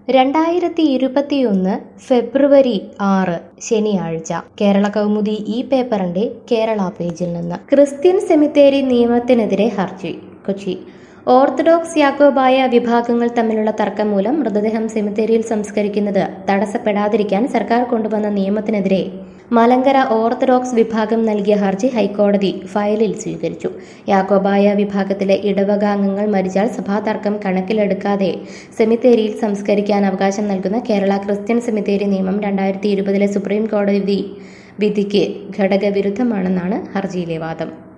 രണ്ടായിരത്തി ഇരുപത്തിയൊന്ന് ഫെബ്രുവരി ആറ് ശനിയാഴ്ച കേരള കൗമുദി ഈ പേപ്പറിന്റെ കേരള പേജിൽ നിന്ന് ക്രിസ്ത്യൻ സെമിത്തേരി നിയമത്തിനെതിരെ ഹർജി കൊച്ചി ഓർത്തഡോക്സ് യാക്കോബായ വിഭാഗങ്ങൾ തമ്മിലുള്ള തർക്കം മൂലം മൃതദേഹം സെമിത്തേരിയിൽ സംസ്കരിക്കുന്നത് തടസ്സപ്പെടാതിരിക്കാൻ സർക്കാർ കൊണ്ടുവന്ന നിയമത്തിനെതിരെ മലങ്കര ഓർത്തഡോക്സ് വിഭാഗം നൽകിയ ഹർജി ഹൈക്കോടതി ഫയലിൽ സ്വീകരിച്ചു യാക്കോബായ വിഭാഗത്തിലെ ഇടവക അംഗങ്ങൾ മരിച്ചാൽ സഭാതർക്കം കണക്കിലെടുക്കാതെ സെമിത്തേരിയിൽ സംസ്കരിക്കാൻ അവകാശം നൽകുന്ന കേരള ക്രിസ്ത്യൻ സെമിത്തേരി നിയമം രണ്ടായിരത്തി ഇരുപതിലെ സുപ്രീം കോടതി വിധിക്ക് ഘടകവിരുദ്ധമാണെന്നാണ് ഹർജിയിലെ വാദം